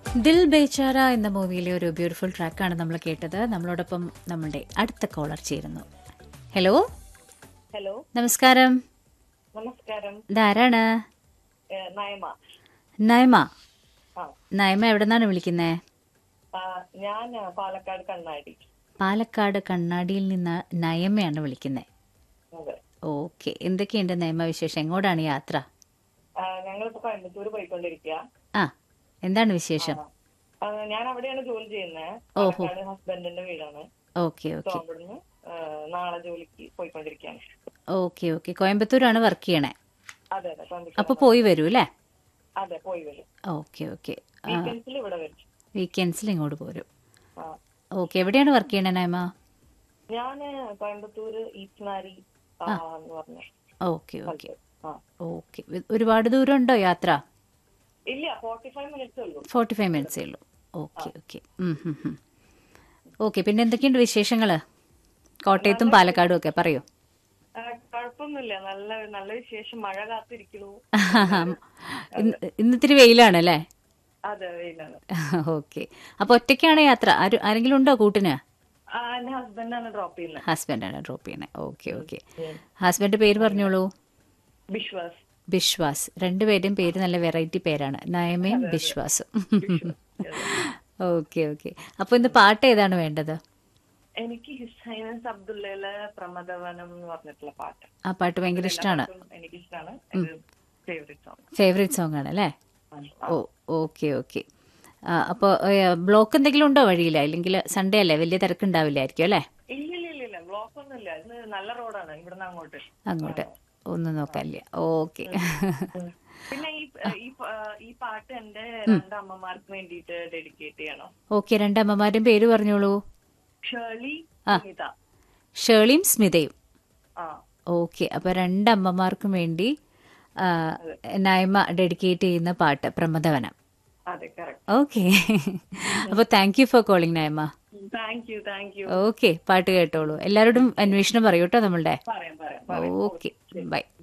ദിൽ ബേച്ചാര എന്ന മൂവിയിലെ ഒരു ബ്യൂട്ടിഫുൾ ട്രാക്കാണ് നമ്മൾ കേട്ടത് നമ്മളോടൊപ്പം നമ്മളുടെ അടുത്ത കോളർ ചേരുന്നു ഹലോ ഹലോ നമസ്കാരം നമസ്കാരം ഇതാരാണ് ഏ, നയമ നയമ ആ നയമ എവിടെ നിന്നാണ് വിളിക്കുന്നത് ആ, ഞാൻ ആ, പാലക്കാട് കണ്ണാടി പാലക്കാട് കണ്ണാടിയിൽ നിന്ന് നയമയാണ് വിളിക്കുന്നത് അതെ ഓക്കെ എന്തൊക്കെയുണ്ട് നയമ വിശേഷം എങ്ങോട്ടാണ് യാത്ര ആ, ഞങ്ങളിപ്പോ കോയമ്പത്തൂർ പോയിക്കൊണ്ടിരിക്കുക ആ എന്താണ് വിശേഷം ആ, ഞാൻ അവിടെയാണ് ജോലി ചെയ്യുന്നത് ഓഹോ. പാലക്കാട് ഹസ്ബൻഡിന്റെ വീടാണ് ഓക്കെ സോ ഓക്കെ അവിടുന്ന് ആ, നാളെ ജോലിക്ക് പോയിക്കൊണ്ടിരിക്കുകയാണ് ഓക്കെ ഓക്കെ കോയമ്പത്തൂരാണ് വർക്ക് ചെയ്യണേ അതെ അതെ കോയമ്പത്തൂർ അപ്പോൾ പോയി വരൂ അല്ലേ അതെ പോയി വരും ഓക്കെ ഓക്കെ വീക്കെൻഡ്സിൽ ഇവിടെ വരും വീക്കെൻഡ്സിൽ ഇങ്ങോട്ട് പോരും ആ ഓക്കെ എവിടെയാണ് വർക്ക് ചെയ്യണേ നയമ ഞാന് കോയമ്പത്തൂര് ഈസ്നാരി ആ, എന്ന് പറഞ്ഞ ഓക്കെ ഓക്കെ ആ ഓക്കെ ഒരുപാട് ദൂരം ഉണ്ടോ യാത്ര ഇല്ല ഫോർട്ടി ഫൈവ് മിനിറ്റ്സ് ഉള്ളൂ ഫോർട്ടി ഫൈവ് മിനിറ്റ്സേ ഉള്ളൂ ഓക്കെ ഓക്കെ ഓക്കെ പിന്നെ എന്തൊക്കെയുണ്ട് വിശേഷങ്ങൾ കോട്ടയത്തും പാലക്കാടും ഒക്കെ പറയൂ ആ, കുഴപ്പമൊന്നുമില്ല നല്ല നല്ല വിശേഷം മഴ കാത്തിരിക്കണു ഇന്ന് ഇന്നിത്തിരി വെയിലാണല്ലേ അതെ വെയിലാണ് ഓക്കെ അപ്പോൾ ഒറ്റയ്ക്കാണ് യാത്ര ആരും ആരെങ്കിലും ഉണ്ടോ കൂട്ടിന് ആ, എന്റെ ഹസ്ബൻഡാണ് ഡ്രോപ്പ് ചെയ്യുന്നത് ഹസ്ബൻഡാണ് ഡ്രോപ്പ് ചെയ്യണേ ഓക്കെ ഓക്കെ ഹസ്ബൻഡ് പേര് പറഞ്ഞോളൂ വിശ്വാസ് ബിശ്വാസ് രണ്ടുപേരുടെയും പേര് നല്ല വെറൈറ്റി പേരാണ് നയമയും ബിശ്വാസും ഓക്കെ ഓക്കെ അപ്പോൾ ഇന്ന് പാട്ട് ഏതാണ് വേണ്ടത് എനിക്ക് ഹിസൈനസ് അബ്ദുള്ളയിലെ പ്രമദവനം എന്ന് പറഞ്ഞിട്ടുള്ള പാട്ട് ആ പാട്ട് ഭയങ്കര ഇഷ്ടമാണ് എനിക്ക് ഇഷ്ടമാണ് ഫേവറേറ്റ് സോങ് ഫേവറേറ്റ് സോങ് ആണ് അല്ലേ ഓ ഓക്കെ ഓക്കെ അപ്പോൾ ബ്ലോക്ക് എന്തെങ്കിലും ഉണ്ടോ വഴിയിൽ അല്ലെങ്കിൽ സൺഡേ അല്ലേ വലിയ തിരക്കുണ്ടാവില്ലായിരിക്കും അല്ലേ ഇല്ല ഇല്ല ഇല്ല ഇല്ല ബ്ലോക്ക് ഒന്നുമില്ല ഇത് നല്ല റോഡാണ് ഇവിടുന്ന് അങ്ങോട്ട് അങ്ങോട്ട് ഒന്നും നോക്കാനില്ല ഓക്കെ പിന്നെ ഈ ഈ പ- ഈ പാട്ട് എന്റെ രണ്ട് അമ്മമാർക്ക് വേണ്ടിയിട്ട് ഡെഡിക്കേറ്റ് ചെയ്യണം ഓക്കെ രണ്ടമ്മമാരുടെയും പേര് പറഞ്ഞോളൂ ഷേർലി സ്മിത ഷേളിയും സ്മിതയും ആ ഓക്കെ അപ്പോൾ രണ്ടമ്മമാർക്കും വേണ്ടി ആ, നയമ ഡെഡിക്കേറ്റ് ചെയ്യുന്ന പാട്ട് പ്രമദവനം അതെ കറക്റ്റ് ഓക്കെ അപ്പോൾ thank you for calling Nayama thank you thank you okay പാട്ട് കേട്ടോളൂ എല്ലാവരോടും അന്വേഷണം പറയൂ കേട്ടോ നമ്മളുടെ പറയാം പറയാം ഓക്കെ ബൈ